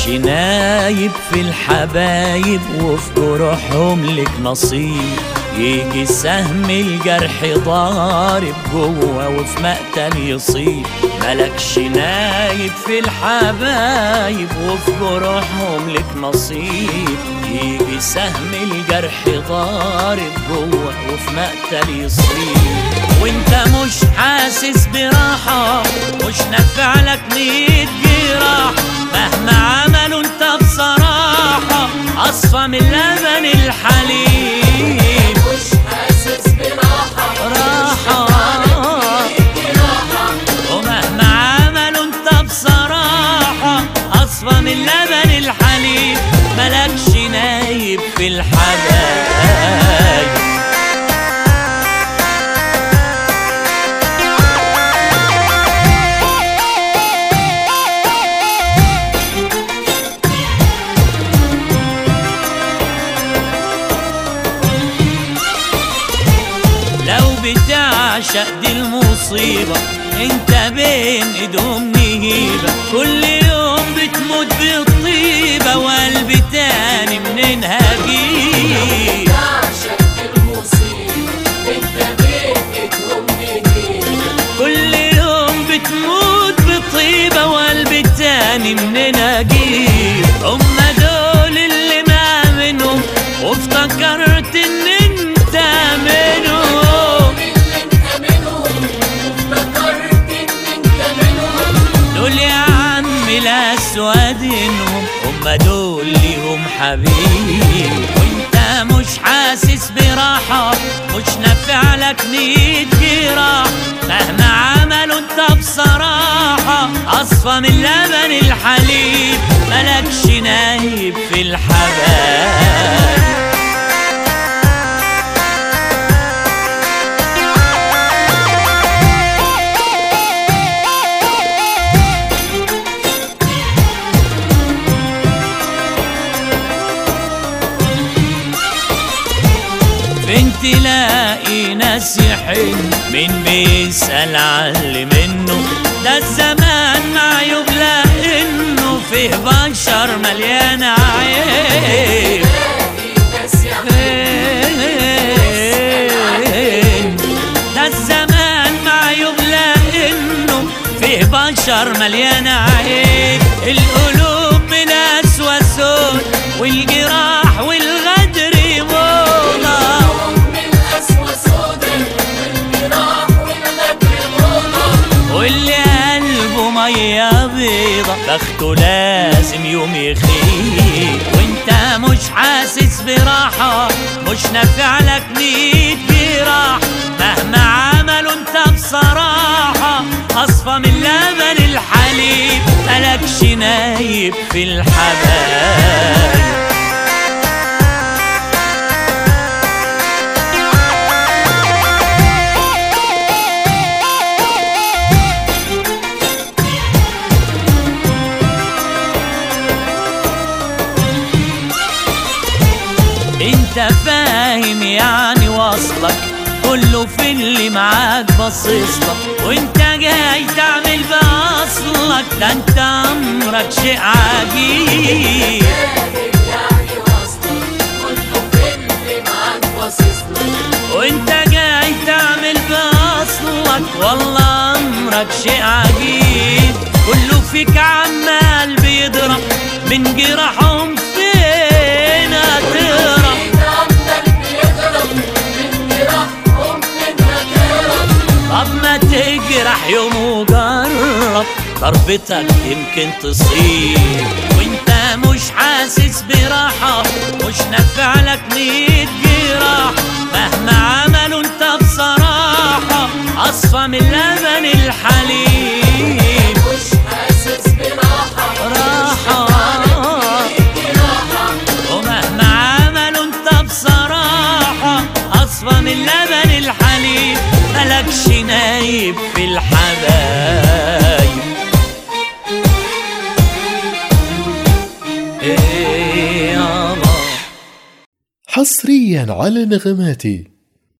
نايب في الحبايب وفي جروحهم لك نصيب يجي سهم الجرح ضارب جوه وفي مقتل يصيب ملكش نايب في الحبايب وفي جروحهم لك نصيب يجي سهم الجرح ضارب جوه وفي مقتل يصيب وانت مش حاسس براحة مش نافع لك ميت جراح مهما عملوا انت بصراحة أصفى من لبن الحليب مش حاسس براحة راحة ومهما عملوا انت بصراحة أصفى من لبن الحليب ملكش نايب في الحبايب لو بتعشق دي المصيبة انت بين ايدهم نهيبة كل يوم بتموت بالطيبة وقلب تاني منين هجيب تعشق المصيبة انت بين ايدهم نهيبة كل يوم بتموت بطيبة وقلب تاني منين اجيب هما دول اللي ما منهم وافتكرت ان انت منهم اللي انت منهم وافتكرت ان انت منهم دول يا عم الاسود انهم هم دول ليهم حبيب وانت مش حاسس براحة مش نافع لك ميت جراح مهما عملوا انت بصراحة اصفى من لبن الحليب ملكش نايب في الحبايب فين تلاقي ناس يحن مين بيسأل على اللي منه ده الزمان معيوب لانه فيه بشر مليان عيب في ناس يا فين ده الزمان معيوب لانه فيه بشر مليان عيب القلوب من اسوى سود والجراح والغدر موضه من القسوة سودا والجراح والغدر غضب واللي قلبه ميه بيضة بخته لازم يوم يخيب وانت مش حاسس براحة مش نافع لك ميت جراح مهما عملوا انت بصراحة اصفى من لبن الحليب ملكش نايب في الحبايب انت فاهم يعني واصلك كله في اللي معاك باصصلك وانت جاي تعمل باصلك ده انت امرك شيء عجيب يعني واصلة كله في اللي معاك باصص لك وانت جاي تعمل باصلك والله امرك شيء عجيب كله فيك عمال بيضرب من جراحهم فين هتهرب عمال بيضرب من جراحهم فين هتهرب طب ما تجرح يوم وجرب ضربتك يمكن تصيب وانت مش حاسس براحة مش نافع لك ميت جراح مهما عملوا انت بصراحة أصفى من لبن الحليب مش حاسس براحة راحة جراحة ومهما عملوا انت بصراحة أصفى من لبن الحليب ملكش نايب في الحبايب إيه يابا حصريا على نغماتي